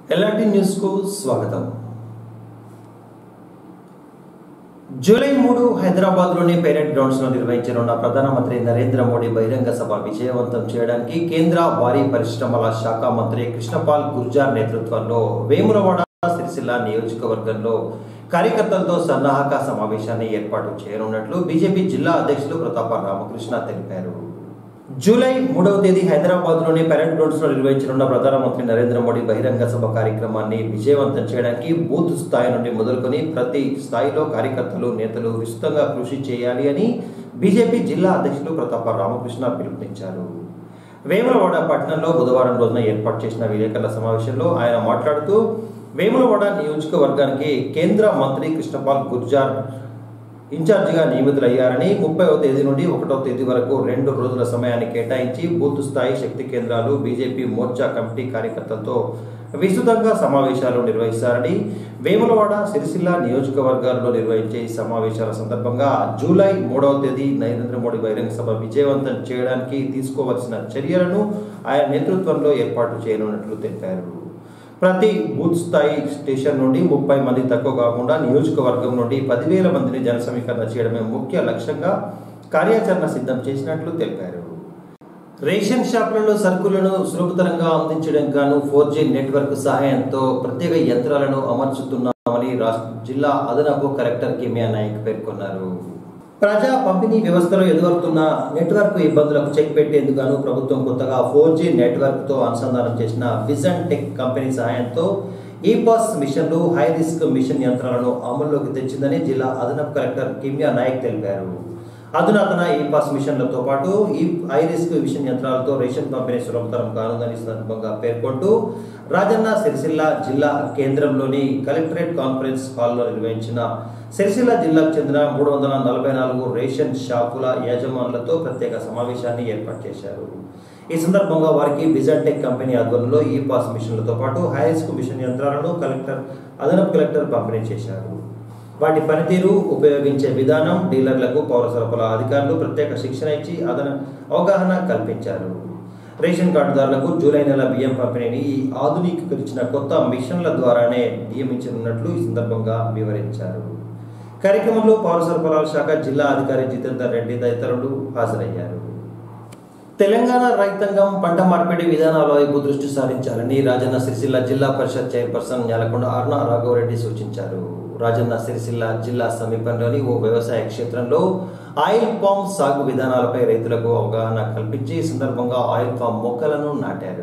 LRT న్యూస్కు స్వాగతం July మూడు హైదరాబాద్లోని పేరెంట్ గ్రౌండ్స్లో నిర్వహించనున్న ప్రధానమంత్రి నరేంద్ర మోడీ బహిరంగ సభ విజయవంతం చేయడానికి కేంద్ర భారీ పరిశ్రమల శాఖ మంత్రి కృష్ణపాల్ గుర్జార్ నేతృత్వంలో వేములవాడ సిరిసిల్ల నియోజకవర్గంలో కార్యకర్తలతో సన్నాహక సమావేశాన్ని ఏర్పాటు చేయనున్నట్లు బీజేపీ జిల్లా అధ్యక్షులు ప్రతాప రామకృష్ణ తెలిపారు జూలై మూడవ తేదీ హైదరాబాద్ లోని పెరెంట్ గ్రౌండ్స్ లో నిర్వహించనున్న ప్రధానమంత్రి నరేంద్ర మోడీ బహిరంగ సభ కార్యక్రమాన్ని విజయవంతం చేయడానికి బూత్ స్థాయి నుండి మొదలుకొని ప్రతి స్థాయిలో కార్యకర్తలు నేతలు విస్తృతంగా కృషి చేయాలి అని బీజేపీ జిల్లా అధ్యక్షులు ప్రతాప రామకృష్ణ పిలుపునిచ్చారు వేములవాడ పట్టణంలో బుధవారం రోజున ఏర్పాటు చేసిన విలేకరుల సమావేశంలో ఆయన మాట్లాడుతూ వేములవాడ నియోజకవర్గానికి కేంద్ర మంత్రి కృష్ణపాల్ గుర్జార్ ఇన్ఛార్జిగా నియమితులయ్యారని ముప్పైవ తేదీ నుండి ఒకటో తేదీ వరకు రెండు రోజుల సమయాన్ని కేటాయించి బూత్ స్థాయి శక్తి కేంద్రాలు బీజేపీ మోర్చా కమిటీ కార్యకర్తలతో విస్తృతంగా సమావేశాలు నిర్వహిస్తారని వేములవాడ సిరిసిల్ల నియోజకవర్గాల్లో నిర్వహించే ఈ సమావేశాల సందర్భంగా జూలై మూడవ తేదీ నరేంద్ర మోడీ బహిరంగ సభ విజయవంతం చేయడానికి తీసుకోవాల్సిన చర్యలను ఆయన నేతృత్వంలో ఏర్పాటు చేయనున్నట్లు తెలిపారు ప్రతి బూత్ స్థాయి స్టేషన్ నుండి ముప్పై మంది తక్కువ కాకుండా నియోజకవర్గం నుండి పదివేల మందిని జన సమీకరణ చేయడమే ముఖ్య లక్ష్యంగా కార్యాచరణ సిద్ధం చేసినట్లు తెలిపారు రేషన్ షాపులలో సరుకులను సులభతరంగా అందించడం గాను ఫోర్ జీ నెట్వర్క్ సహాయంతో ప్రత్యేక యంత్రాలను అమర్చుతున్నామని రాష్ట్ర జిల్లా అదనపు కలెక్టర్ కిమియా నాయక్ పేర్కొన్నారు ప్రజా పంపిణీ వ్యవస్థలో ఎదురవుతున్న నెట్వర్క్ ఇబ్బందులకు చెక్ పెట్టేందుకు గాను ప్రభుత్వం కొత్తగా ఫోర్ జీ నెట్వర్క్తో అనుసంధానం చేసిన విజన్ టెక్ కంపెనీ సహాయంతో ఈ పాస్ మిషన్లు హై రిస్క్ మిషన్ యంత్రాలను అమల్లోకి తెచ్చిందని జిల్లా అదనపు కలెక్టర్ కిమ్యా నాయక్ తెలిపారు అధునాతన ఈ పాస్ మిషన్లతో పాటు ఈ హై రిస్క్ మిషన్ యంత్రాలతో రేషన్ పంపిణీ సులభతరం కానుందని ఈ సందర్భంగా పేర్కొంటూ రాజన్న సిరిసిల్ల జిల్లా కేంద్రంలోని కలెక్టరేట్ కాన్ఫరెన్స్ హాల్లో నిర్వహించిన సిరిసిల్ల జిల్లాకు చెందిన మూడు వందల నలభై నాలుగు రేషన్ షాపుల యజమానులతో ప్రత్యేక సమావేశాన్ని ఏర్పాటు చేశారు ఈ సందర్భంగా వారికి విజన్టెక్ కంపెనీ ఆధ్వర్యంలో ఈ పాస్ మిషన్లతో పాటు హై రిస్క్ మిషన్ యంత్రాలను కలెక్టర్ అదనపు కలెక్టర్ పంపిణీ చేశారు వాటి పనితీరు ఉపయోగించే విధానం డీలర్లకు పౌర సరఫరా అధికారులు ప్రత్యేక శిక్షణ ఇచ్చి అదన అవగాహన కల్పించారు రేషన్ కార్డుదారులకు జూలై నెల బియ్యం పంపిణీని ఈ ఆధునీకరించిన కొత్త మిషన్ల ద్వారానే నియమించనున్నట్లు ఈ సందర్భంగా వివరించారు కార్యక్రమంలో పౌర సరఫరాల శాఖ జిల్లా అధికారి జితేందర్ రెడ్డి తదితరులు హాజరయ్యారు తెలంగాణ రైతాంగం పంట మార్పిడి విధానాల వైపు దృష్టి సారించాలని రాజన్న సిరిసిల్ల జిల్లా పరిషత్ చైర్పర్సన్ న్యాలకొండ అరుణ రాఘవరెడ్డి సూచించారు రాజన్న సిరిసిల్ల జిల్లా సమీపంలోని ఓ వ్యవసాయ క్షేత్రంలో ఆయిల్ పామ్ సాగు విధానాలపై రైతులకు అవగాహన కల్పించి ఈ సందర్భంగా ఆయిల్ పామ్ మొక్కలను నాటారు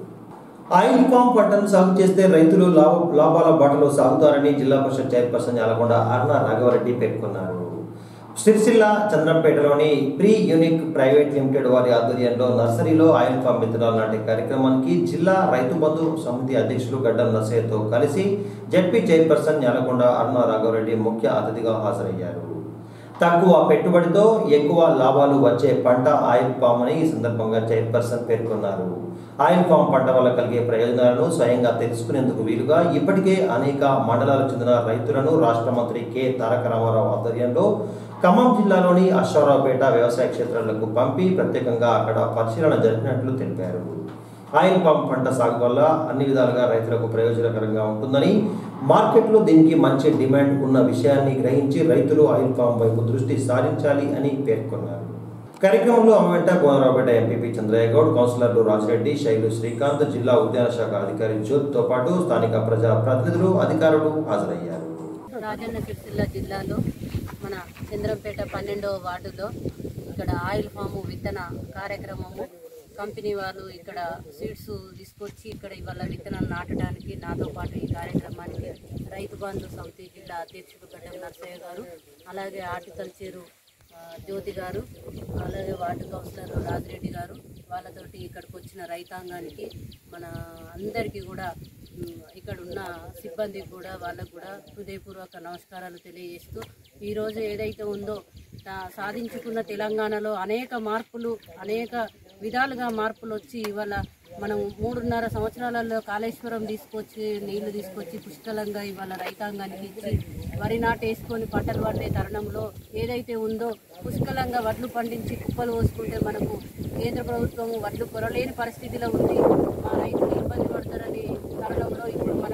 ఆయిల్ పామ్ పంటను సాగు చేస్తే రైతులు లాభ లాభాల బాటలో సాగుతారని జిల్లా పరిషత్ చైర్పర్సన్ యాలకొండ అరుణ రాఘవరెడ్డి పేర్కొన్నారు సిరిసిల్ల చంద్రంపేటలోని ప్రీ యూనిక్ ప్రైవేట్ లిమిటెడ్ వారి ఆధ్వర్యంలో నర్సరీలో ఆయిల్ ఫామ్ విత్తనాలు నాటే కార్యక్రమానికి జిల్లా రైతు బంధు సమితి అధ్యక్షులు గడ్డం నర్సయ్యతో కలిసి జడ్పీ చైర్పర్సన్ యాలకొండ అరుణ రాఘవరెడ్డి ముఖ్య అతిథిగా హాజరయ్యారు తక్కువ పెట్టుబడితో ఎక్కువ లాభాలు వచ్చే పంట ఆయిల్ పామ్ అని ఈ సందర్భంగా చైర్పర్సన్ పేర్కొన్నారు ఆయిల్ పామ్ పంట వల్ల కలిగే ప్రయోజనాలను స్వయంగా తెలుసుకునేందుకు వీలుగా ఇప్పటికే అనేక మండలాలకు చెందిన రైతులను రాష్ట్ర మంత్రి కె తారక రామారావు ఆధ్వర్యంలో ఖమ్మం జిల్లాలోని అశ్వారావుపేట వ్యవసాయ క్షేత్రాలకు పంపి ప్రత్యేకంగా అక్కడ పరిశీలన జరిపినట్లు తెలిపారు ఆయిల్ పామ్ పంట సాగు వల్ల అన్ని విధాలుగా రైతులకు ప్రయోజనకరంగా ఉంటుందని మార్కెట్లో దీనికి మంచి డిమాండ్ ఉన్న విషయాన్ని గ్రహించి రైతులు ఆయిల్ పామ్ వైపు దృష్టి సారించాలి అని పేర్కొన్నారు కార్యక్రమంలో ఆమె వెంట కోనరావుపేట ఎంపీపీ చంద్రయ్య గౌడ్ కౌన్సిలర్లు రాజిరెడ్డి శైలు శ్రీకాంత్ జిల్లా ఉద్యాన శాఖ అధికారి జ్యోతితో పాటు స్థానిక ప్రజా ప్రతినిధులు అధికారులు హాజరయ్యారు రాజన్న సిరిసిల్ల జిల్లాలో మన చంద్రంపేట పన్నెండవ వార్డులో ఇక్కడ ఆయిల్ ఫాము విత్తన కార్యక్రమము కంపెనీ వాళ్ళు ఇక్కడ సీడ్స్ తీసుకొచ్చి ఇక్కడ ఇవాళ విత్తనాలు నాటడానికి నాతో పాటు ఈ కార్యక్రమానికి రైతు బంధు సమితి జిల్లా అధ్యక్షుడు గడ్డం నర్సయ్య గారు అలాగే హార్టికల్చరు ఆ, జ్యోతి గారు అలాగే వార్డు కౌన్సిలర్ రాజిరెడ్డి గారు వాళ్ళతోటి ఇక్కడికి వచ్చిన రైతాంగానికి మన అందరికీ కూడా ఉమ్, ఇక్కడ ఉన్న సిబ్బందికి కూడా వాళ్ళకు కూడా హృదయపూర్వక నమస్కారాలు తెలియజేస్తూ ఈరోజు ఏదైతే ఉందో తా- సాధించుకున్న తెలంగాణలో అనేక మార్పులు అనేక విధాలుగా మార్పులు వచ్చి ఇవాళ మనం మూడున్నర సంవత్సరాలలో కాళేశ్వరం తీసుకొచ్చి నీళ్లు తీసుకొచ్చి పుష్కలంగా ఇవాళ రైతాంగానికి ఇచ్చి వరి నాటు వేసుకొని పంటలు పండే తరుణంలో ఏదైతే ఉందో పుష్కలంగా వడ్లు పండించి కుప్పలు పోసుకుంటే మనకు కేంద్ర ప్రభుత్వం వడ్లు కొరలేని పరిస్థితిలో ఉంది మా రైతులు ఇబ్బంది పడతారని తరుణంలో ఇప్పుడు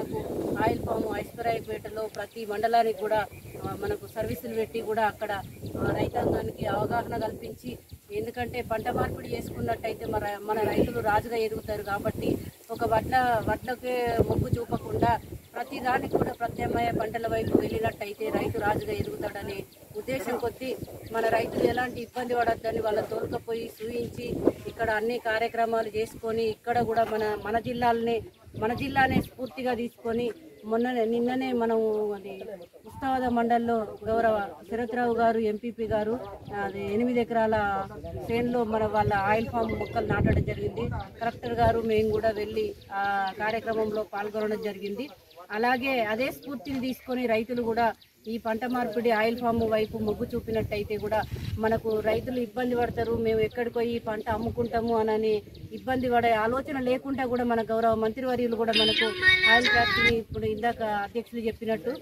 ఇబ్రాహీంపేటలో ప్రతి మండలానికి కూడా ఆ, మనకు సర్వీసులు పెట్టి కూడా అక్కడ ఆ, రైతాంగానికి అవగాహన కల్పించి ఎందుకంటే పంట మార్పిడి చేసుకున్నట్టయితే మన మన రైతులు రాజుగా ఎదుగుతారు కాబట్టి ఒక వడ్ల వడ్లకే మొగ్గు చూపకుండా ప్రతి దానికి కూడా ప్రత్యామ్నాయ పంటల వైపు వెళ్ళినట్టయితే రైతు రాజుగా ఎదుగుతాడనే ఉద్దేశం కొద్దీ మన రైతులు ఎలాంటి ఇబ్బంది పడద్దని వాళ్ళ తోలుకపోయి చూయించి ఇక్కడ అన్ని కార్యక్రమాలు చేసుకొని ఇక్కడ కూడా మన మన జిల్లాలనే మన జిల్లానే స్ఫూర్తిగా తీసుకొని మొన్ననే నిన్ననే మనం అది ఉస్తావాద మండల్లో గౌరవ శరత్రావు గారు ఎంపీపీ గారు అది ఎనిమిది ఎకరాల చేనులో మన వాళ్ళ ఆయిల్ ఫామ్ మొక్కలు నాటడం జరిగింది కలెక్టర్ గారు మేము కూడా వెళ్ళి ఆ కార్యక్రమంలో పాల్గొనడం జరిగింది అలాగే అదే స్ఫూర్తిని తీసుకొని రైతులు కూడా ఈ పంట మార్పిడి ఆయిల్ ఫామ్ వైపు మొగ్గు చూపినట్టయితే కూడా మనకు రైతులు ఇబ్బంది పడతారు మేము ఎక్కడికి పోయి ఈ పంట అమ్ముకుంటాము అనని ఇబ్బంది పడే ఆలోచన లేకుండా కూడా మన గౌరవ మంత్రివర్యులు కూడా మనకు ఆయిల్ ఫ్యాక్టరీ ఇప్పుడు ఇందాక అధ్యక్షులు చెప్పినట్టు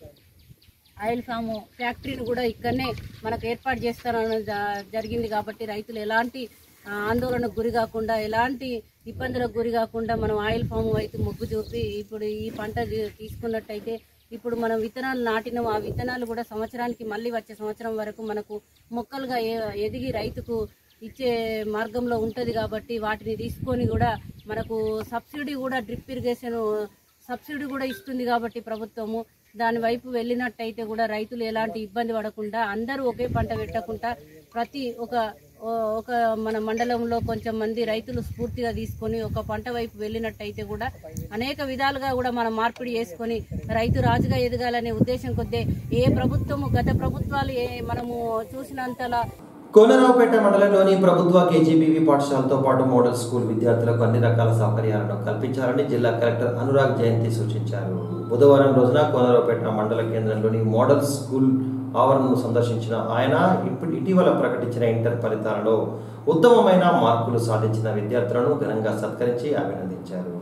ఆయిల్ ఫామ్ ఫ్యాక్టరీని కూడా ఇక్కడనే మనకు ఏర్పాటు చేస్తారని జ- జరిగింది కాబట్టి రైతులు ఎలాంటి ఆ, ఆందోళనకు గురి కాకుండా ఎలాంటి ఇబ్బందులకు గురి కాకుండా మనం ఆయిల్ ఫామ్ వైపు మొగ్గు చూపి ఇప్పుడు ఈ పంట తీ- తీసుకున్నట్టయితే ఇప్పుడు మనం విత్తనాలు నాటినాం ఆ విత్తనాలు కూడా సంవత్సరానికి మళ్ళీ వచ్చే సంవత్సరం వరకు మనకు మొక్కలుగా ఏ- ఎదిగి రైతుకు ఇచ్చే మార్గంలో ఉంటుంది కాబట్టి వాటిని తీసుకొని కూడా మనకు సబ్సిడీ కూడా డ్రిప్ ఇరిగేషన్ సబ్సిడీ కూడా ఇస్తుంది కాబట్టి ప్రభుత్వము దాని వైపు వెళ్ళినట్టయితే కూడా రైతులు ఎలాంటి ఇబ్బంది పడకుండా అందరూ ఒకే పంట పెట్టకుండా ప్రతి ఒక ఓ- ఒక మన మండలంలో కొంచెం మంది రైతులు స్ఫూర్తిగా తీసుకొని ఒక పంట వైపు వెళ్ళినట్టయితే కూడా అనేక విధాలుగా కూడా మనం మార్పిడి చేసుకొని రైతు రాజుగా ఎదగాలనే ఉద్దేశం కొద్దే ఏ ప్రభుత్వము గత ప్రభుత్వాలు ఏ మనము చూసినంతలా కోనరావుపేట మండలంలోని ప్రభుత్వ కేజీబీవీ పాఠశాలతో పాటు మోడల్ స్కూల్ విద్యార్థులకు అన్ని రకాల సౌకర్యాలను కల్పించాలని జిల్లా కలెక్టర్ అనురాగ్ జయంతి సూచించారు బుధవారం రోజున కోనరావుపేట మండల కేంద్రంలోని మోడల్ స్కూల్ ఆవరణను సందర్శించిన ఆయన ఇప్పుడు ఇటీవల ప్రకటించిన ఇంటర్ ఫలితాలలో ఉత్తమమైన మార్కులు సాధించిన విద్యార్థులను ఘనంగా సత్కరించి అభినందించారు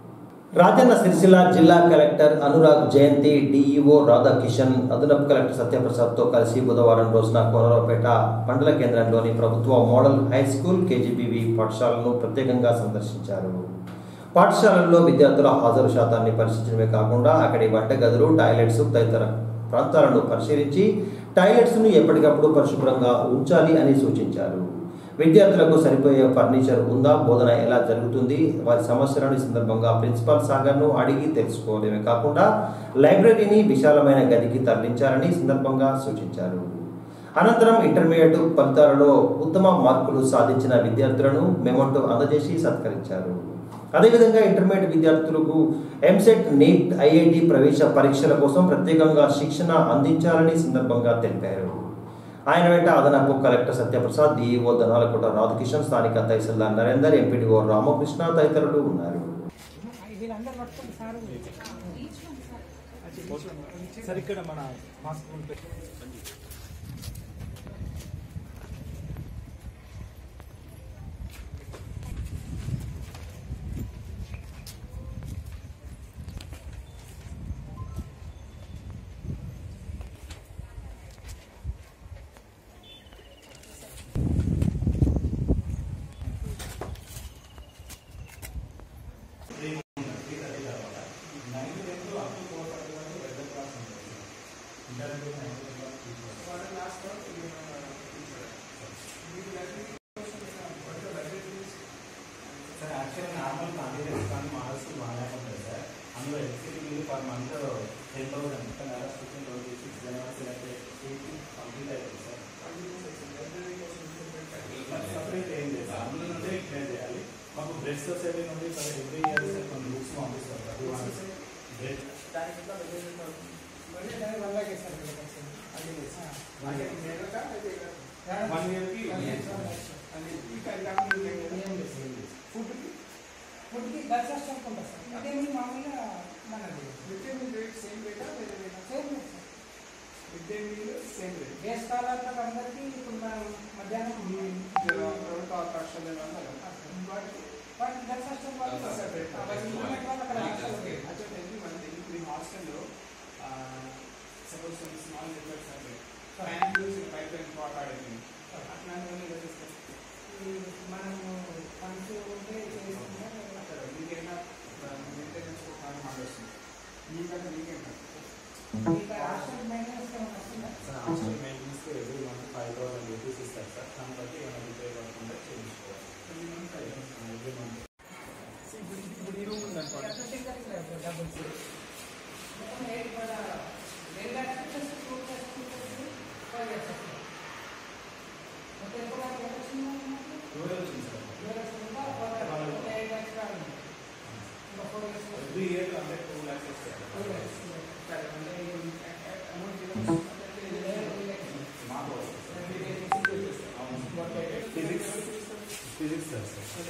రాజన్న సిరిసిల్ల జిల్లా కలెక్టర్ అనురాగ్ జయంతి డిఈఓ రాధాకిషన్ అదనపు కలెక్టర్ సత్యప్రసాద్తో కలిసి బుధవారం రోజున కోనరావుపేట మండల కేంద్రంలోని ప్రభుత్వ మోడల్ హై స్కూల్ కేజీబీవి పాఠశాలను ప్రత్యేకంగా సందర్శించారు పాఠశాలల్లో విద్యార్థుల హాజరు శాతాన్ని పరిశీలించడమే కాకుండా అక్కడి వంటగదులు టాయిలెట్స్ తదితర ప్రాంతాలను పరిశీలించి టాయిలెట్స్ను ఎప్పటికప్పుడు పరిశుభ్రంగా ఉంచాలి అని సూచించారు విద్యార్థులకు సరిపోయే ఫర్నిచర్ ఉందా బోధన ఎలా జరుగుతుంది వారి సమస్యలను ఈ సందర్భంగా ప్రిన్సిపాల్ సాగర్ను అడిగి తెలుసుకోవడమే కాకుండా లైబ్రరీని విశాలమైన గదికి తరలించాలని ఈ సందర్భంగా సూచించారు అనంతరం ఇంటర్మీడియట్ ఫలితాలలో ఉత్తమ మార్కులు సాధించిన విద్యార్థులను మెమోటో అందజేసి సత్కరించారు అదేవిధంగా ఇంటర్మీడియట్ విద్యార్థులకు ఎంసెట్ నీట్ ఐఐటి ప్రవేశ పరీక్షల కోసం ప్రత్యేకంగా శిక్షణ అందించాలని ఈ సందర్భంగా తెలిపారు ఆయన వెంట అదనపు కలెక్టర్ సత్యప్రసాద్ డిఈఓ దనాలకోట రాధకిషన్ స్థానిక తహసీల్దార్ నరేందర్ ఎంపీడీఓ రామకృష్ణ తదితరులు ఉన్నారు సార్ ఇక్కడ మన మాస్క్ ఉంటే సార్ యాక్చువల్లీ నార్మల్ కాండిడేట్స్ కానీ మోడల్స్ బాగానే ఉంటుంది సార్ అందులో experience per month ten thousand కానీ అలా fifteen thousand six January select complete అవుతుంది సార్ సపరేట్ ఏం లేదు సార్ అందులో నుండి క్లియర్ చేయాలి మాకు బ్రెడ్ సొసైటీ నుండి సార్ ఎవ్రీ ఇయర్ సార్ కొన్ని బుక్స్ పంపిస్తారు ప్రతి వన్ బ్రెడ్ వన్ ఇయర్కి ఫుడ్కి దర్శనం ఉంటుంది సార్ అదేమి మామూలుగా మనది సేమ్ సేమ్ ఏ స్థలాల్లో అందరికీ ఇప్పుడు మనం మధ్యాహ్నం వాటికి దర్శనం వాళ్ళు అవన్నీ ఉన్నట్టు వాళ్ళు అక్కడ సపోజ్ కొన్ని స్మాల్ నెట్వర్క్స్ అంటే ఫ్యాన్ యూజ్ పైప్ లైన్ మాట్లాడేది అట్లాంటివన్నీ చేస్తారు ఈ మనము ఫండ్స్ ఉంటే చేసుకుంటే మీకైనా మెయింటెనెన్స్ ఒక కారణం ఆలోచన మీకన్నా మీకేం ఇంకా హాస్టల్ మెయింటెనెన్స్ ఏమైనా వస్తుందా sir hostel maintenance every month five thousand rupees ఇస్తారు సార్ దాన్ని బట్టి ఏమైనా రిపేర్ కాకుండా చేయించుకోవాలి ఎవ్రీ మంత్ ఇప్పుడు ఇప్పుడు ఈ రూమ్ ఉందనుకోండి ఎంత సింగల్ డబుల్స్ మొత్తం ఎయిట్ కూడా రెండు లక్షలు టూ ఫైవ్ ఇయర్స్ మొత్తం ఎంత వరకు ఎంత వచ్చింది మనకి? ఎవరు వచ్చింది సార్ two lakhs ఉందా? four lakhs? ఇంకా eight lakhs కావాలి. ఇంకా four lakhs వస్తుంది. ఎవ్రీ ఇయర్ అంటే టూ ల్యాక్స్ వస్తాయి Two lakhs. సరే అంటే అమౌంట్ జీరో ఇది వేరే two lakhs. మాకు వస్తుంది సార్ రెండు lakhs చేసేస్తాం. అవును ఫిజిక్స్ ఫిజిక్స్ సార్ సార్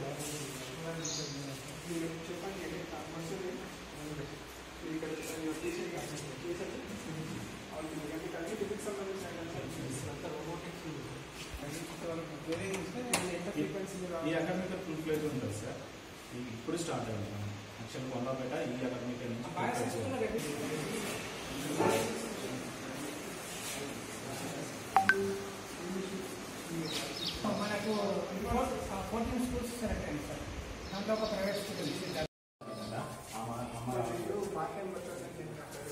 మీరు చెప్పండి మంచిది మీరు ఇక్కడ టీచింగ్ టీచర్ వాళ్ళకి ఎందుకంటే కానీ ఫిజిక్స్ సంబంధించిన రోబోటిక్స్ వేరే ఎంత ఫ్రీక్వెన్సీ ఈ అకాడమిక్ ఫుల్ ఫ్లెజ్ ఉంటుంది సార్ ఇది ఇప్పుడు స్టార్ట్ అయింది యాక్చువల్ కొండపేట ఈ అకాడమిక్ నుంచి బాగా full fledged. చదువుతున్నారు మనకు ఫోర్టీన్ స్కూల్స్ సెలెక్ట్ అయింది సార్ దాంట్లో ఒక ప్రైవేట్ స్కూల్ ఉంది అమ్మ అమ్మ పార్ట్ టైం వర్కర్స్ అంటే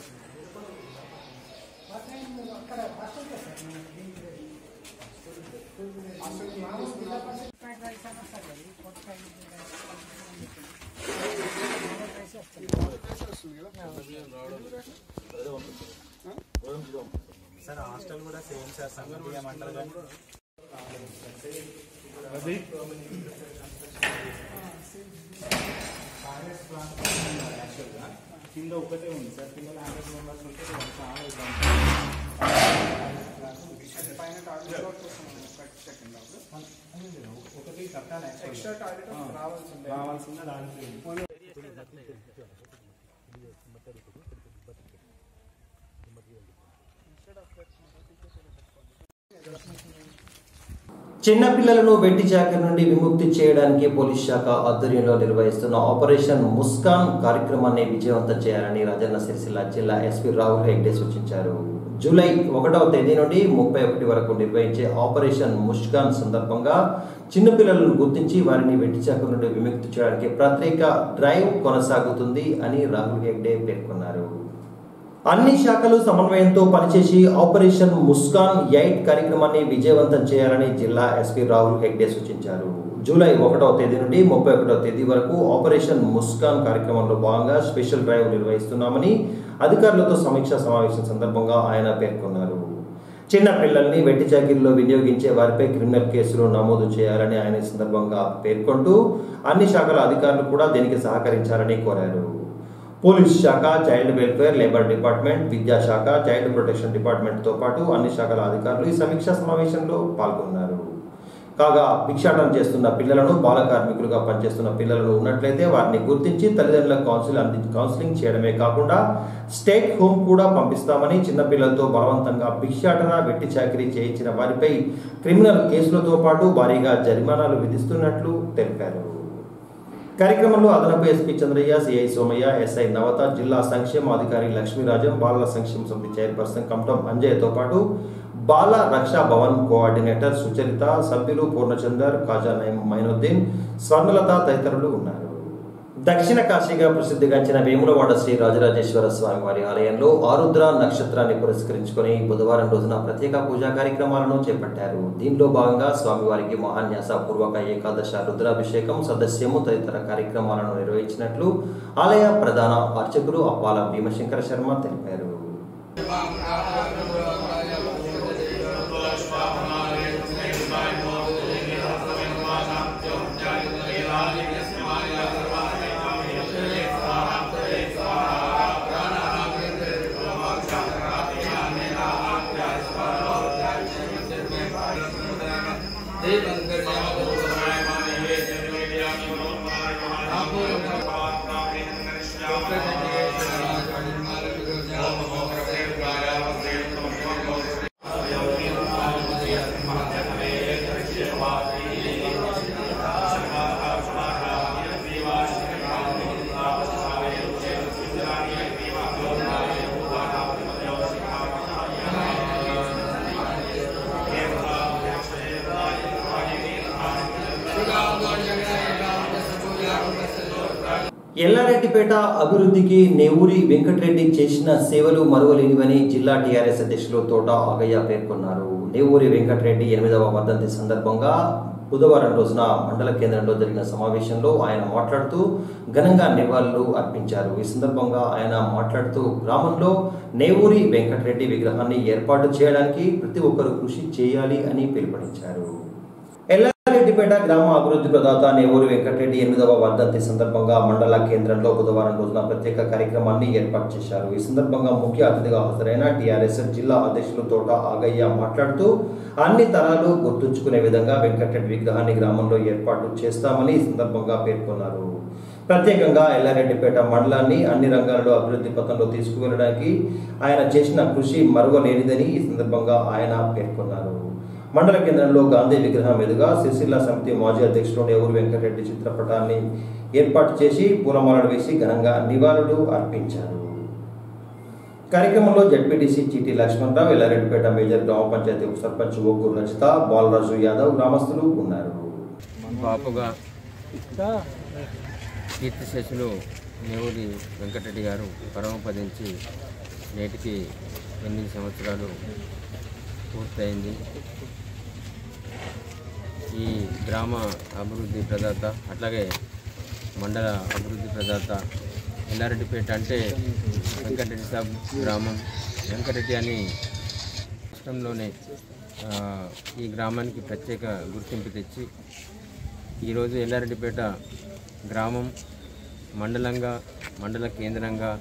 అక్కడ హాస్టల్ సార్ మనకి దీనికి హాస్టల్ మామూలు జిల్లా పరిషత్ ప్రైవేట్ రైస్ అన్న సార్ అది ఫోర్టీ ఫైవ్ వస్తుంది కదా సార్ హాస్టల్ కూడా సేమ్ సార్ సంగం ఏమంటారు కానీ కాంగ్రెస్ ప్లాన్ యాక్చువల్గా కింద ఒకటే ఉంది సార్ కింద హండ్రెడ్ మెంబర్స్ ఉంటే చాలా ఇబ్బంది అది పైన టాయిలెట్ వర్క్ కోసం సెకండ్ అప్పుడు ఒకటి కట్టాలి ఎక్స్ట్రా యాక్చువల్గా టాయిలెట్ రావాల్సిందే రావాల్సిందే దానికి చిన్నపిల్లలను వెట్టి చాకరి నుండి విముక్తి చేయడానికి పోలీస్ శాఖ ఆధ్వర్యంలో నిర్వహిస్తున్న ఆపరేషన్ ముస్కాన్ కార్యక్రమాన్ని విజయవంతం చేయాలని రాజన్న సిరిసిల్ల జిల్లా ఎస్పీ రాహుల్ హెగ్డే సూచించారు జూలై ఒకటవ తేదీ నుండి ముప్పై ఒకటి వరకు నిర్వహించే ఆపరేషన్ ముస్కాన్ సందర్భంగా చిన్నపిల్లలను గుర్తించి వారిని వెట్టి చాకరి నుండి విముక్తి చేయడానికి ప్రత్యేక డ్రైవ్ కొనసాగుతుంది అని రాహుల్ హెగ్డే పేర్కొన్నారు అన్ని శాఖలు సమన్వయంతో పనిచేసి ఆపరేషన్ ముస్కాన్ ఎయిట్ కార్యక్రమాన్ని విజయవంతం చేయాలని జిల్లా ఎస్పీ రాహుల్ హెగ్డే సూచించారు జూలై ఒకటవ తేదీ నుండి ముప్పై ఒకటవ తేదీ వరకు ఆపరేషన్ ముస్కాన్ కార్యక్రమంలో భాగంగా స్పెషల్ డ్రైవ్ నిర్వహిస్తున్నామని అధికారులతో సమీక్షా సమావేశం సందర్భంగా ఆయన పేర్కొన్నారు చిన్న పిల్లల్ని వెట్టి చాకిరీలో వినియోగించే వారిపై క్రిమినల్ కేసులు నమోదు చేయాలని ఆయన ఈ సందర్భంగా పేర్కొంటూ అన్ని శాఖల అధికారులు కూడా దీనికి సహకరించాలని కోరారు పోలీస్ శాఖ చైల్డ్ వెల్ఫేర్ లేబర్ డిపార్ట్మెంట్ విద్యాశాఖ చైల్డ్ ప్రొటెక్షన్ డిపార్ట్మెంట్తో పాటు అన్ని శాఖల అధికారులు ఈ సమీక్షా సమావేశంలో పాల్గొన్నారు కాగా భిక్షాటన చేస్తున్న పిల్లలను బాల కార్మికులుగా పనిచేస్తున్న పిల్లలను ఉన్నట్లయితే వారిని గుర్తించి తల్లిదండ్రుల కౌన్సిల్ అంది కౌన్సిలింగ్ చేయడమే కాకుండా స్టేట్ హోమ్ కూడా పంపిస్తామని చిన్నపిల్లలతో బలవంతంగా భిక్షాటన వెట్టి చాకిరీ చేయించిన వారిపై క్రిమినల్ కేసులతో పాటు భారీగా జరిమానాలు విధిస్తున్నట్లు తెలిపారు కార్యక్రమంలో అదనపు SP Chandraiah CI Somaiah SI Navata జిల్లా సంక్షేమ అధికారి లక్ష్మీరాజం బాలల సంక్షేమ సమితి చైర్పర్సన్ కమటం అంజయ్యతో పాటు బాల రక్షా భవన్ కోఆర్డినేటర్ సుచరిత సభ్యులు పూర్ణచందర్ ఖాజా నయీం మైనుద్దీన్ స్వర్ణలత తదితరులు ఉన్నారు దక్షిణ కాశీగా ప్రసిద్ధిగాంచిన వేములవాడ శ్రీ రాజరాజేశ్వర స్వామి వారి ఆలయంలో ఆరుద్ర నక్షత్రాన్ని పురస్కరించుకొని బుధవారం రోజున ప్రత్యేక పూజా కార్యక్రమాలను చేపట్టారు దీనిలో భాగంగా స్వామివారికి మహాన్యాస పూర్వక ఏకాదశ రుద్రాభిషేకం సదస్యము తదితర కార్యక్రమాలను నిర్వహించినట్లు ఆలయ ప్రధాన అర్చకులు అప్పాల భీమశంకర శర్మ తెలిపారు ఎల్లారెడ్డిపేట అభివృద్ధికి నెవూరి వెంకటరెడ్డి చేసిన సేవలు మరువలేనివని జిల్లా టీఆర్ఎస్ అధ్యక్షులు తోట ఆగయ్య పేర్కొన్నారు నెవూరి వెంకటరెడ్డి ఎనిమిదవ వర్ధంతి సందర్భంగా బుధవారం రోజున మండల కేంద్రంలో జరిగిన సమావేశంలో ఆయన మాట్లాడుతూ ఘనంగా నివాళులు అర్పించారు ఈ సందర్భంగా ఆయన మాట్లాడుతూ గ్రామంలో నేవూరి వెంకటరెడ్డి విగ్రహాన్ని ఏర్పాటు చేయడానికి ప్రతి ఒక్కరూ కృషి చేయాలి అని పిలుపునిచ్చారు ఎల్లారెడ్డిపేట గ్రామ అభివృద్ధి ప్రదాత నేవూరి వెంకటరెడ్డి ఎనిమిదవ వర్ధంతి సందర్భంగా మండల కేంద్రంలో బుధవారం రోజున ప్రత్యేక కార్యక్రమాన్ని ఏర్పాటు చేశారు ఈ సందర్భంగా ముఖ్య అతిథిగా హాజరైన టీఆర్ఎస్ జిల్లా అధ్యక్షులు తోట ఆగయ్య మాట్లాడుతూ అన్ని తరాలు గుర్తుంచుకునే విధంగా వెంకటరెడ్డి విగ్రహాన్ని గ్రామంలో ఏర్పాటు చేస్తామని ఈ సందర్భంగా పేర్కొన్నారు ప్రత్యేకంగా ఎల్లారెడ్డిపేట మండలాన్ని అన్ని రంగాలలో అభివృద్ధి పథంలో తీసుకువెళ్ళడానికి ఆయన చేసిన కృషి మరువలేనిదని ఈ సందర్భంగా ఆయన పేర్కొన్నారు మండల కేంద్రంలో గాంధీ విగ్రహం ఎదుగా సిరిసిల్ల సమితి మాజీ అధ్యక్షుడు నేవూరు వెంకటరెడ్డి చిత్రపటాన్ని ఏర్పాటు చేసి పూలమాలలు వేసి ఘనంగా నివాళులు అర్పించారు కార్యక్రమంలో జడ్పీటీసీ చీటీ లక్ష్మణరావు ఎల్లారెడ్డిపేట మేజర్ గ్రామ పంచాయతీ ఉప సర్పంచ్ ఓకూరు రచిత బాలరాజు యాదవ్ గ్రామస్తులు ఉన్నారు బాపుగా కీర్తిశేషులు నేవూరి వెంకటరెడ్డి గారు పరమపదించి నేటికి ఎనిమిది సంవత్సరాలు పూర్తయింది ఈ గ్రామ అభివృద్ధి ప్రదాత అట్లాగే మండల అభివృద్ధి ప్రదాత ఎల్లారెడ్డిపేట అంటే వెంకటరెడ్డి సాబ్ గ్రామం వెంకటరెడ్డి అని రాష్ట్రంలోనే ఆ, ఈ గ్రామానికి ప్రత్యేక గుర్తింపు తెచ్చి ఈరోజు ఎల్లారెడ్డిపేట గ్రామం మండలంగా మండల కేంద్రంగా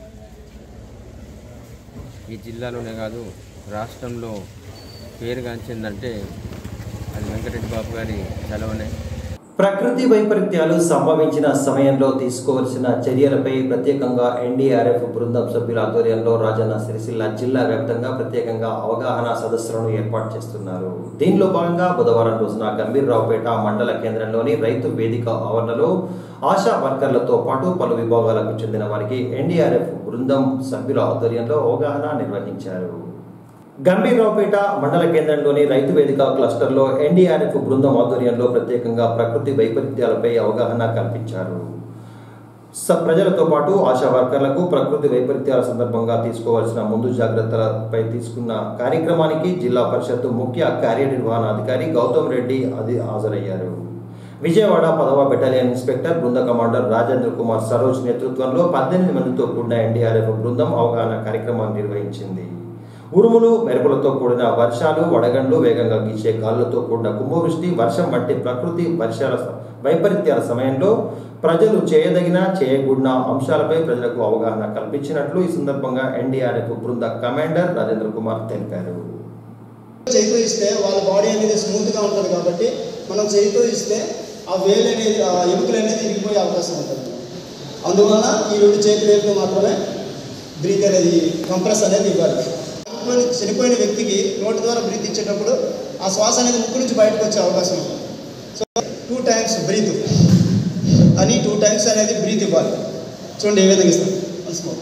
ఈ జిల్లాలోనే కాదు రాష్ట్రంలో పేరుగాంచిందంటే అది వెంకటరెడ్డి బాబు గారి చలవనే ప్రకృతి వైపరీత్యాలు సంభవించిన సమయంలో తీసుకోవలసిన చర్యలపై ప్రత్యేకంగా ఎన్డీఆర్ఎఫ్ బృందం సభ్యుల ఆధ్వర్యంలో రాజన్న సిరిసిల్ల జిల్లా వ్యాప్తంగా ప్రత్యేకంగా అవగాహన సదస్సులను ఏర్పాటు చేస్తున్నారు దీనిలో భాగంగా బుధవారం రోజున గంభీర్రావుపేట మండల కేంద్రంలోని రైతు వేదిక ఆవరణలో ఆశా వర్కర్లతో పాటు పలు విభాగాలకు చెందిన వారికి ఎన్డీఆర్ఎఫ్ బృందం సభ్యుల ఆధ్వర్యంలో అవగాహన నిర్వహించారు గంభీరావుపేట మండల కేంద్రంలోని రైతు వేదిక క్లస్టర్లో ఎన్డీఆర్ఎఫ్ బృందం ఆధ్వర్యంలో ప్రత్యేకంగా ప్రకృతి వైపరీత్యాలపై అవగాహన కల్పించారు స ప్రజలతో పాటు ఆశా వర్కర్లకు ప్రకృతి వైపరీత్యాల సందర్భంగా తీసుకోవాల్సిన ముందు జాగ్రత్తలపై తీసుకున్న కార్యక్రమానికి జిల్లా పరిషత్ ముఖ్య కార్యనిర్వహణాధికారి గౌతమ్ రెడ్డి అది హాజరయ్యారు విజయవాడ పదవ బెటాలియన్ ఇన్స్పెక్టర్ బృంద కమాండర్ రాజేంద్ర కుమార్ సరోజ్ నేతృత్వంలో పద్దెనిమిది మందితో కూడిన ఎన్డీఆర్ఎఫ్ బృందం అవగాహన కార్యక్రమాన్ని నిర్వహించింది ఉరుములు మెరుపులతో కూడిన వర్షాలు వడగండ్లు వేగంగా గీచే గాలులతో కూడిన కుంభవృష్టి వర్షం వంటి ప్రకృతి వర్షాల స- వైపరీత్యాల సమయంలో ప్రజలు చేయదగిన చేయకూడిన అంశాలపై ప్రజలకు అవగాహన కల్పించినట్లు ఈ సందర్భంగా ఎన్డీఆర్ఎఫ్ బృంద కమాండర్ రాజేంద్ర కుమార్ తెలిపారు చేయితో ఇస్తే వాళ్ళ బాడీ అనేది స్మూత్గా ఉంటుంది కాబట్టి మనం చేయితో ఇస్తే ఆ వేలు అనేది ఆ ఎముకలు అనేది ఇరిగిపోయే అవకాశం ఉంటుంది అందువలన ఈ రెండు చేతి వేలుతో మాత్రమే బ్రీత్ అనేది కంప్రెస్ అనేది ఇవ్వాలి చనిపోయిన చనిపోయిన వ్యక్తికి నోటి ద్వారా బ్రీత్ ఇచ్చేటప్పుడు ఆ శ్వాస అనేది ముక్కు నుంచి బయటకు వచ్చే అవకాశం ఉంటుంది సో టూ టైమ్స్ బ్రీత్ అని టూ టైమ్స్ అనేది బ్రీత్ ఇవ్వాలి చూడండి ఏ విధంగా ఇస్తాం వన్స్ మోర్.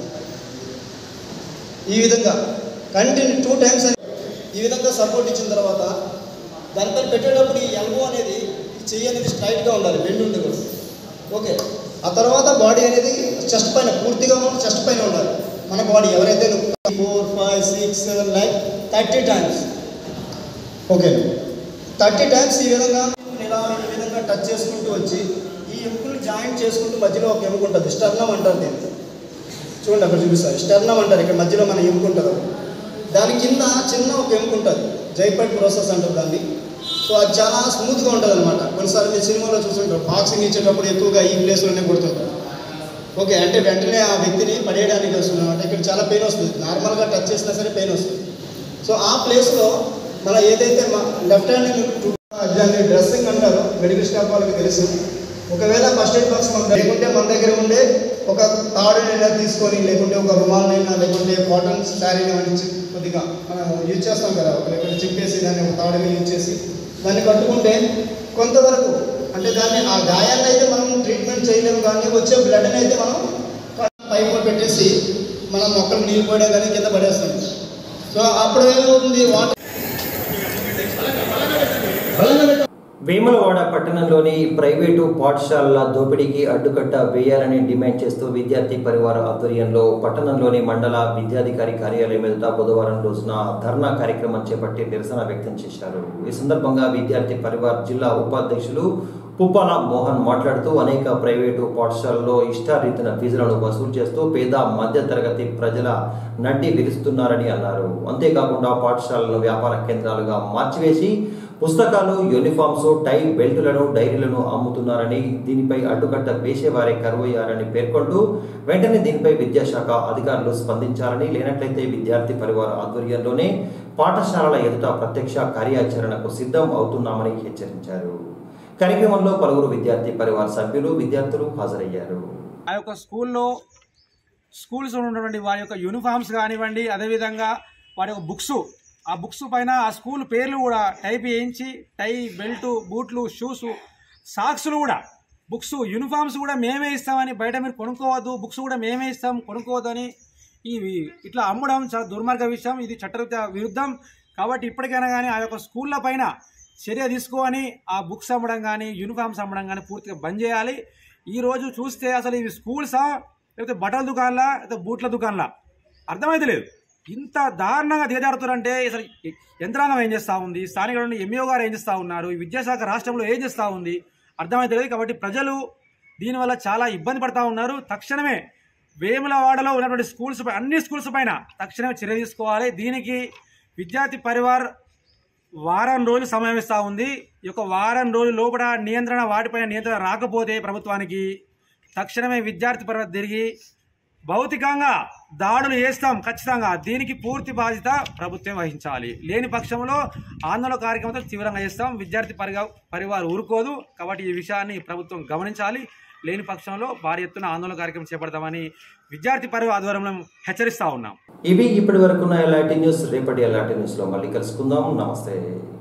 ఈ విధంగా కంటిన్యూ టూ టైమ్స్ ఈ విధంగా సపోర్ట్ ఇచ్చిన తర్వాత దానిపైన పెట్టేటప్పుడు ఈ ఎల్బో అనేది ఈ చెయ్యి అనేది స్ట్రైట్గా ఉండాలి బెండ్ ఉండకూడదు ఓకే ఆ తర్వాత బాడీ అనేది చెస్ట్ పైన పూర్తిగా చెస్ట్ పైన ఉండాలి మన బాడీ ఎవరైతే four five six seven nine thirty times okay thirty times ఈ విధంగా ఇలా ఈ విధంగా టచ్ చేసుకుంటూ వచ్చి ఈ ఎముకలు జాయింట్ చేసుకుంటూ మధ్యలో ఒక ఎముక ఉంటుంది స్టర్నం అంటారు దీన్ని చూడండి అక్కడ చూపిస్తారు స్టర్నం అంటారు ఇక్కడ మధ్యలో మన ఎముక ఉంటుంది ఒకటి. దాని కింద చిన్న ఒక ఎముక ఉంటుంది జైపట్ ప్రాసెస్ అంటారు దాన్ని సో అది చాలా స్మూత్గా ఉంటుంది అనమాట కొన్నిసార్లు మీరు సినిమాలో చూస్తుంటారు బాక్సింగ్ ఇచ్చేటప్పుడు ఎక్కువగా ఈ ప్లేస్లోనే కొడుతుంటారు ఓకే అంటే వెంటనే ఆ వ్యక్తిని పడేయడానికి వస్తుంది అనమాట ఇక్కడ చాలా పెయిన్ వస్తుంది నార్మల్గా టచ్ చేసినా సరే పెయిన్ వస్తుంది సో ఆ ప్లేస్లో మన ఏదైతే లెఫ్ట్ హ్యాండ్ దాన్ని డ్రెస్సింగ్ అంటారు మెడికల్ స్టాఫ్ వాళ్ళకి తెలుసు ఒకవేళ ఫస్ట్ ఎయిడ్ బాక్స్ మన లేకుంటే మన దగ్గర ఉండే ఒక తాడునైనా తీసుకొని లేకుంటే ఒక రుమాలనైనా లేకుంటే కాటన్ శారీని వండించి కొద్దిగా మనం యూజ్ చేస్తాం కదా ఒక ఇక్కడ చింపేసి దాన్ని ఒక తాడుని యూజ్ చేసి దాన్ని కట్టుకుంటే కొంతవరకు అంటే దాన్ని ఆ గాయాన్ని అయితే మనం ట్రీట్మెంట్ చేయలేము కానీ వచ్చే బ్లడ్ని అయితే మనం పైపులో పెట్టేసి మనం మొక్కలు నీళ్ళు పోయడం కానీ కింద పడేస్తాం సో అప్పుడు ఏమవుతుంది వాటర్ వేములవాడ పట్టణంలోని ప్రైవేటు పాఠశాలల దోపిడీకి అడ్డుకట్ట వేయాలని డిమాండ్ చేస్తూ విద్యార్థి పరివార ఆధ్వర్యంలో పట్టణంలోని మండల విద్యాధికారి కార్యాలయం ఎదుట బుధవారం రోజున ధర్నా కార్యక్రమం చేపట్టి నిరసన వ్యక్తం చేశారు ఈ సందర్భంగా విద్యార్థి పరివార్ జిల్లా ఉపాధ్యక్షులు పుప్పాల మోహన్ మాట్లాడుతూ అనేక ప్రైవేటు పాఠశాలల్లో ఇష్టారీతిన ఫీజులను వసూలు చేస్తూ పేద మధ్య తరగతి ప్రజల నడ్డి విరుస్తున్నారని అన్నారు అంతేకాకుండా పాఠశాలను వ్యాపార కేంద్రాలుగా మార్చివేసి పుస్తకాలు యూనిఫామ్స్ టై బెల్టులను డైరీలను అమ్ముతున్నారని దీనిపై అడ్డుకట్ట వేసేవారే కరువయ్యారని పేర్కొంటూ వెంటనే దీనిపై విద్యాశాఖ అధికారులు స్పందించాలని లేనట్లయితే విద్యార్థి పరివార ఆధ్వర్యంలోనే పాఠశాలల ఎదుట ప్రత్యక్ష కార్యాచరణకు సిద్ధం అవుతున్నామని హెచ్చరించారు కార్యక్రమంలో పలువురు విద్యార్థి పరివార సభ్యులు విద్యార్థులు హాజరయ్యారు ఆ యొక్క స్కూల్లో స్కూల్స్ ఉన్నటువంటి వారి యొక్క యూనిఫామ్స్ కానివ్వండి అదేవిధంగా వారి యొక్క బుక్స్ ఆ బుక్స్ పైన ఆ స్కూల్ పేర్లు కూడా టైప్ చేయించి టై బెల్ట్ బూట్లు షూస్ సాక్స్లు కూడా బుక్స్ యూనిఫామ్స్ కూడా మేమే ఇస్తామని బయట మీరు కొనుక్కోవద్దు బుక్స్ కూడా మేమే ఇస్తాం కొనుక్కోవద్దు అని ఇవి ఇట్లా అమ్మడం చాలా దుర్మార్గ విషయం ఇది చట్టరీత్యా విరుద్ధం కాబట్టి ఇప్పటికైనా కానీ ఆ యొక్క స్కూళ్ళ పైన చర్య తీసుకొని ఆ బుక్స్ అమ్మడం కానీ యూనిఫామ్స్ అమ్మడం కానీ పూర్తిగా బంద్ చేయాలి ఈ రోజు చూస్తే అసలు ఇవి స్కూల్సా లేకపోతే బట్టల దుకాణాలా లేకపోతే బూట్ల దుకాణాలా అర్థమైతే లేదు ఇంత దారుణంగా దిగజారుతారంటే అసలు యంత్రాంగం ఏం చేస్తూ ఉంది స్థానిక ఎంఈఓ గారు ఏం చేస్తూ ఉన్నారు ఈ విద్యాశాఖ రాష్ట్రంలో ఏం చేస్తూ ఉంది అర్థమైతే లేదు కాబట్టి ప్రజలు దీనివల్ల చాలా ఇబ్బంది పడతా ఉన్నారు తక్షణమే వేములవాడలో ఉన్నటువంటి స్కూల్స్ పై అన్ని స్కూల్స్ పైన తక్షణమే చర్య తీసుకోవాలి దీనికి విద్యార్థి పరివార్ వారం రోజులు సమయం ఇస్తూ ఉంది ఈ యొక్క వారం రోజుల లోపల నియంత్రణ వాటిపైన నియంత్రణ రాకపోతే ప్రభుత్వానికి తక్షణమే విద్యార్థి పరివార్ తిరిగి భౌతికంగా దాడులు చేస్తాం ఖచ్చితంగా దీనికి పూర్తి బాధ్యత ప్రభుత్వం వహించాలి లేని పక్షంలో ఆందోళన కార్యక్రమంతో తీవ్రంగా చేస్తాం విద్యార్థి పరిగా పరివారు ఊరుకోదు కాబట్టి ఈ విషయాన్ని ప్రభుత్వం గమనించాలి లేని పక్షంలో భారీ ఎత్తున ఆందోళన కార్యక్రమం చేపడతామని విద్యార్థి పరివార ఆధ్వర్యంలో హెచ్చరిస్తా ఉన్నాం ఇవి ఇప్పటి వరకు ఎలాంటి న్యూస్ రేపటి ఎలాంటి న్యూస్లో మళ్ళీ కలుసుకుందాం నమస్తే